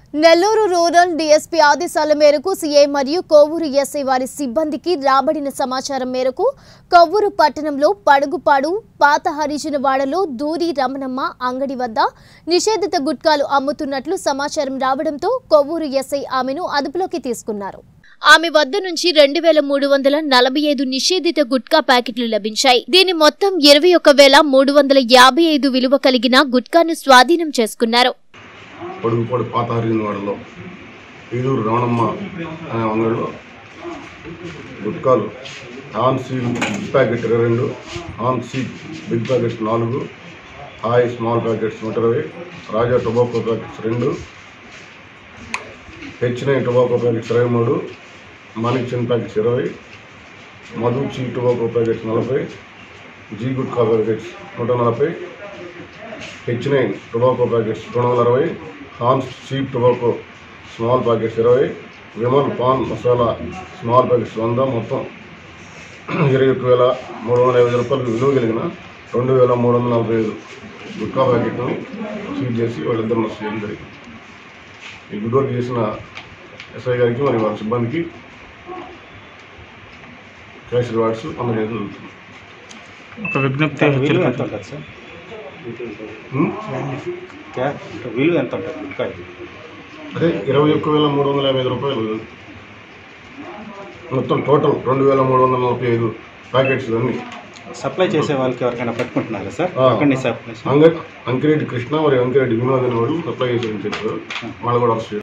Nellore rural DSP ఆదేశాల మేరకు CI మరియు కోవూరు ఎస్ఐ వారి సిబ్బందికి రాబడిన సమాచారం మేరకు కొవ్వూరు పట్టణంలో పడుగుపాడు పాత హరిజనవాడలో దూరి రమణమ్మ అంగడి వద్ద నిషేధిత గుట్కాలు అమ్ముతున్నట్లు సమాచారం రావడంతో కొవ్వూరు ఎస్ఐ ఆమెను అదుపులోకి తీసుకున్నారు ఆమె వద్ద నుంచి రెండు వేల మూడు వందల నలభై ఐదు నిషేధిత గుట్కా ప్యాకెట్లు లభించాయి దీని మొత్తం ఇరవై ఒక వేల మూడు వందల యాభై ఐదు విలువ కలిగిన గుట్కాను స్వాధీనం చేసుకున్నారు పొడుగుపాడు పాత హరిజనవాడలో ఈదూరు రమణమ్మ అనే అంగడిలో గుట్కాలు ఆన్ సీడ్ బిగ్ ప్యాకెట్ ఇరవై రెండు ఆన్ సీడ్ బిగ్ ప్యాకెట్స్ నాలుగు హాయ్ స్మాల్ ప్యాకెట్స్ నూట ఇరవై రాజా టొబాకో ప్యాకెట్స్ రెండు హెచ్ నైన్ టొబాకో ప్యాకెట్స్ ఇరవై మూడు మనీ చిన్ ప్యాకెట్స్ ఇరవై మధు చీ టొబాకో ప్యాకెట్స్ నలభై జీ గుట్కా ప్యాకెట్స్ నూట నలభై హెచ్ నైన్ టొబాకో ప్యాకెట్స్ రెండు వందల అరవై Hans cheap tobacco small packets ఇరవై విమల్ పాన్ మసాలా స్మాల్ ప్యాకెట్స్ వంద మొత్తం ఇరవై ఒక్క వేల మూడు వందల యాభై రూపాయలు విలువ కలిగిన రెండు వేల మూడు వందల నలభై ఐదు గుట్కా ప్యాకెట్ని సీజ్ చేసి వాళ్ళిద్దరు నష్టం చేయడం జరిగింది ఈ గుడ్ వర్క్ చేసిన ఎస్ఐ గారికి మరియు వారి సిబ్బందికి క్యాష్ రివార్డ్స్ అందజేయడం జరుగుతుంది ఒక విజ్ఞప్తి విలువ ఎంత హెచ్చరిక ఉంటుంది సార్ ఉం? క్యా విలువ ఎంత ఉంటుంది గుట్కాయ అదే ఇరవై ఒక్క వేల మూడు వందల యాభై ఐదు రూపాయలు మొత్తం టోటల్ రెండు వేల మూడు వందల నలభై ఐదు ప్యాకెట్స్ అన్నీ సప్లై చేసే వాళ్ళకి ఎవరికైనా పట్టుకుంటున్నారా సార్ ఆ. అక్కడి నుంచి సప్లై అంగ అంకిరెడ్డి కృష్ణ మరియు అంకిరెడ్డి వినోద్ అని వాళ్ళు సప్లై చేసి చెప్పారు వాళ్ళు కూడా అరెస్ట్ చేశారు.